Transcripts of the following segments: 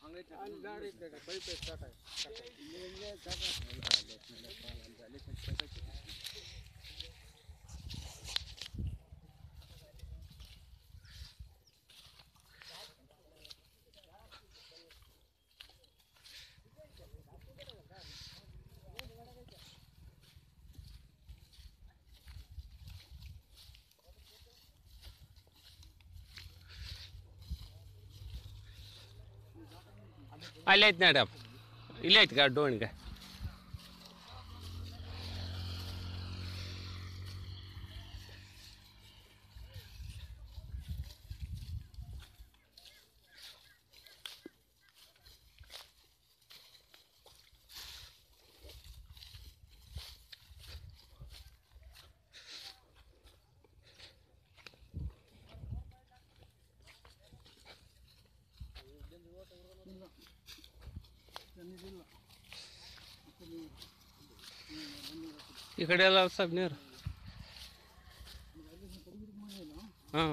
ಅಲ್ಲಿ ಗಾಡಿ ಇದ್ದಾಗ ಪೈಪ್ ಸ್ಟಾರ್ಟ್ ಆಯ್ತು ಅಲ್ಲಿ ಐತೆ ನಡಪ್ಪ ಇಲ್ಲೇ ಐತೆ ಗಾಡಿ ಡೋಣಿಗೆ ಈ ಕಡೆ ಎಲ್ಲ ಸ್ವಲ್ಪ ನೀರು ಹಾಂ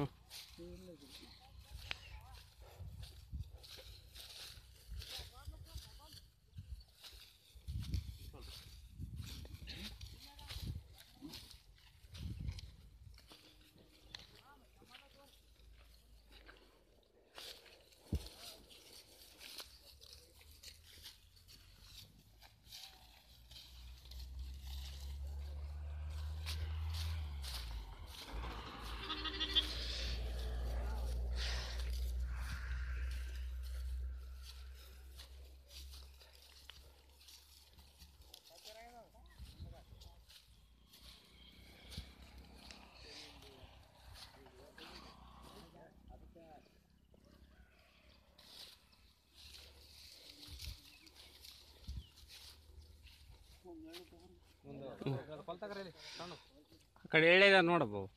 ಆ ಕಡೆ ಎಳೆದ ನೋಡಪ್ಪ ಅವು.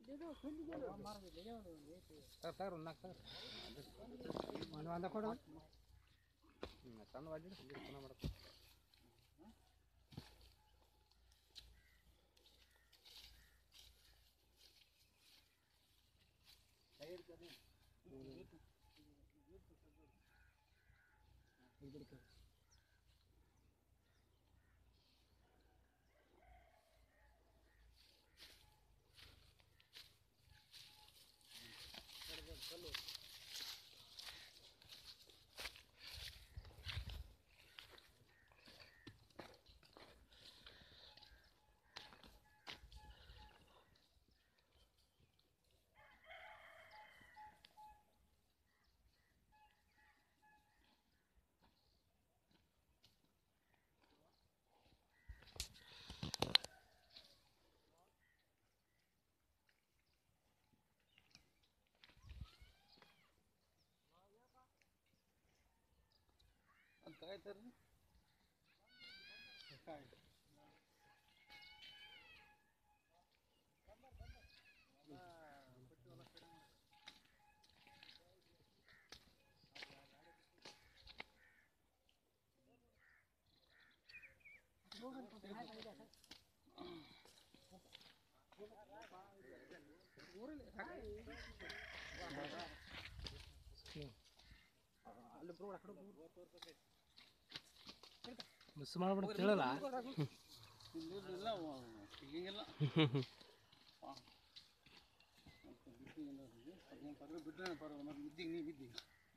ಅಂತ ಆಯ್ತಾರ್ರಿ ಆಯ್ತು ಮಿಸ್ ಮಾಡ್ಬಿಟ್ಟು ಕೇಳಲ್ಲ ಇಲ್ಲಿಲ್ಲ ಈಗಿಲ್ಲ ಬಿಟ್ಟರೆ ಪರವಾಗಿಲ್ಲ ಮತ್ತೆ ಬಿದ್ದಿಗೆ ನೀ ಬಿದ್ದಿ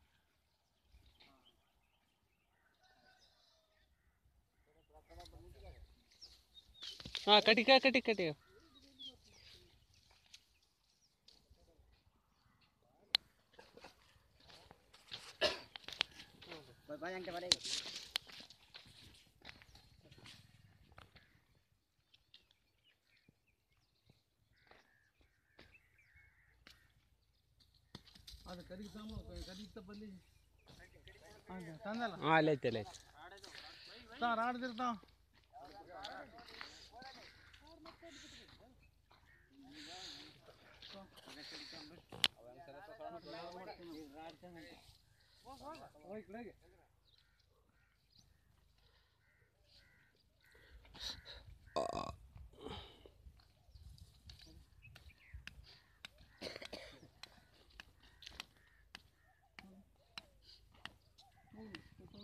ಹಾಂ ಕಟಿಕ ಕಟಿ ಕಟಿ ಅದು ಕರಿಗೆ ಸಾಮ ಕರಿಗೆ ಬಲ್ಲಿ ತಂದಲ್ಲ ಹಾಂ ಅಲ್ಲಿ ಐತೆ ಅಲ್ಲಿ ಐತೆ ತಾ ರಾಡ್ದಿರ್ತಾವ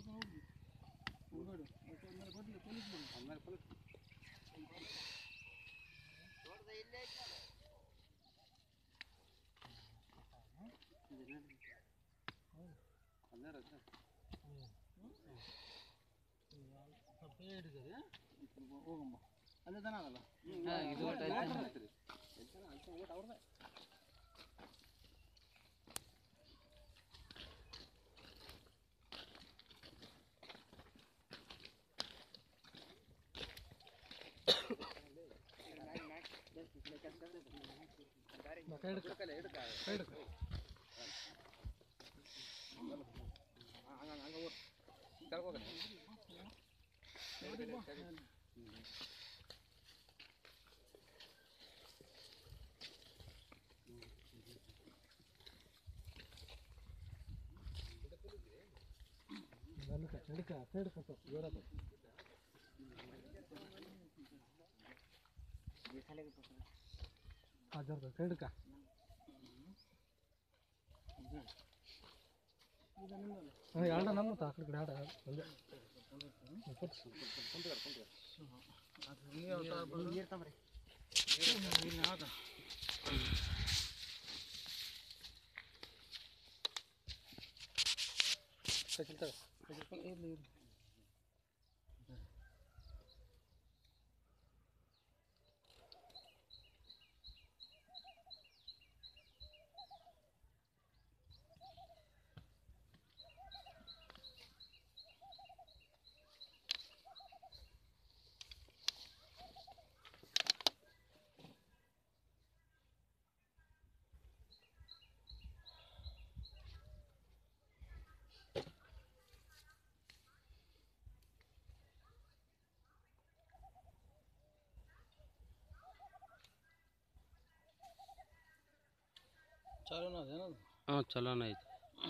ಹೋಗಮ್ಮ ಅಲ್ಲೇ ದನ ಅದಲ್ಲ ಇದು ಒಟ್ಟು ಐತೆ. ಕೈ ಹಿಡ್ಕ ಕೈ ಹಿಡ್ಕ ಹಿಡ್ಕ ಹಿಡ್ಕ ಕೈ ಹಿಡ್ಕ ಸ್ವಲ್ಪ ಜೋರಾಗಿ ಆ ಜೋರ ಕೈ ಹಿಡ್ಕ ಹಾಂ ಎರಡು ನಮ್ಮ ಆ ಕಡೆ ಕಡೆ ಎರಡು ಒಂದೇ ಇಪ್ಪತ್ತು ಸೈಕಲ್ ತಗೋ ಚಾಲೂನ ಅದೇನದು ಹ್ಞೂ ಚಲೋನ ಐತಿ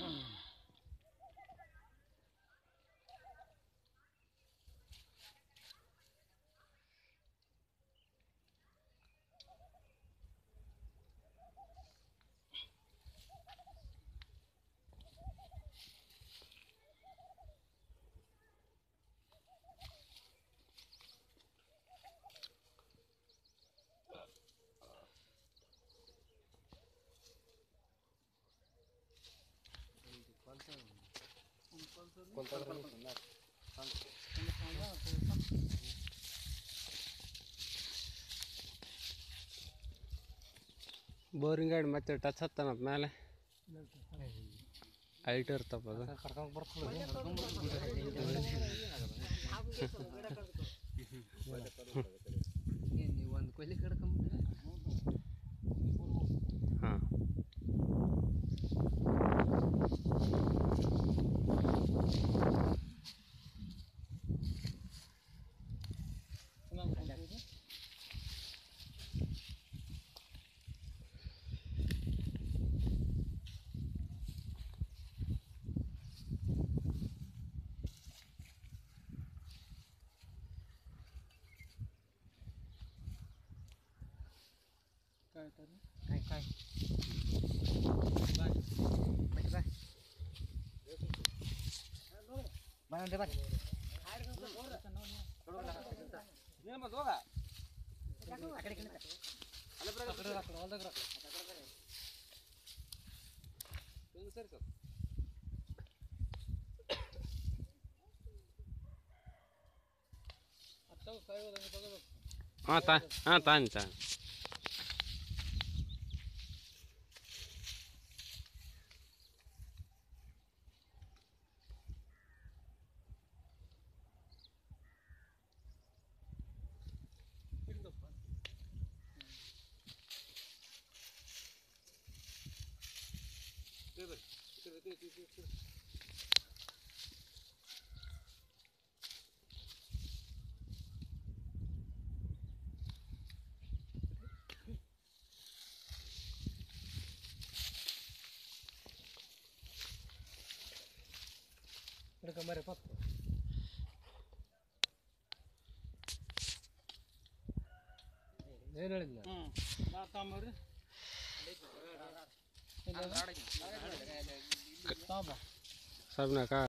ಬೋರಿಂಗ್ ಗಾಡಿ ಮತ್ತೆ ಟಚ್ ಹತ್ತಾನ ಮೇಲೆ ಹೈಟ್ ಇರ್ತಪ್ಪ ಅದು ಕರ್ಕೊಂಡು ಬರ್ತಾರೆ ಏನ್ ನೀವು ಒಂದು ಕೊಯ್ಲಿ ಕಡ್ಕೊಂಬಿಟ್ರೆ ಹಾಂ ಕಾಯ್ತಾರೆ ಕಾಯ್ ಕಾಯ್ ಬರ್ರಿ ಬಾ ಬಂದೆ ಬರ್ರಿ ಆ ಕಡೆ ಕಿಣಕ. ಹತ್ತವು ಕಾಯೋದಂಗೆ ತಗೋಬೇಕು ಹಾಂ ತಾ ಹಾಂ ತಾನಿ ತಾನಿ ಹಿಡ್ಕೊಂಬರ್ರಿ ಪತ್ತು ಏನು ಹೇಳಿದ್ನ ಹ್ಞೂ ಬಾ ತಾಂಬರ್ರಿ ಸಾಬ್ನಾಕ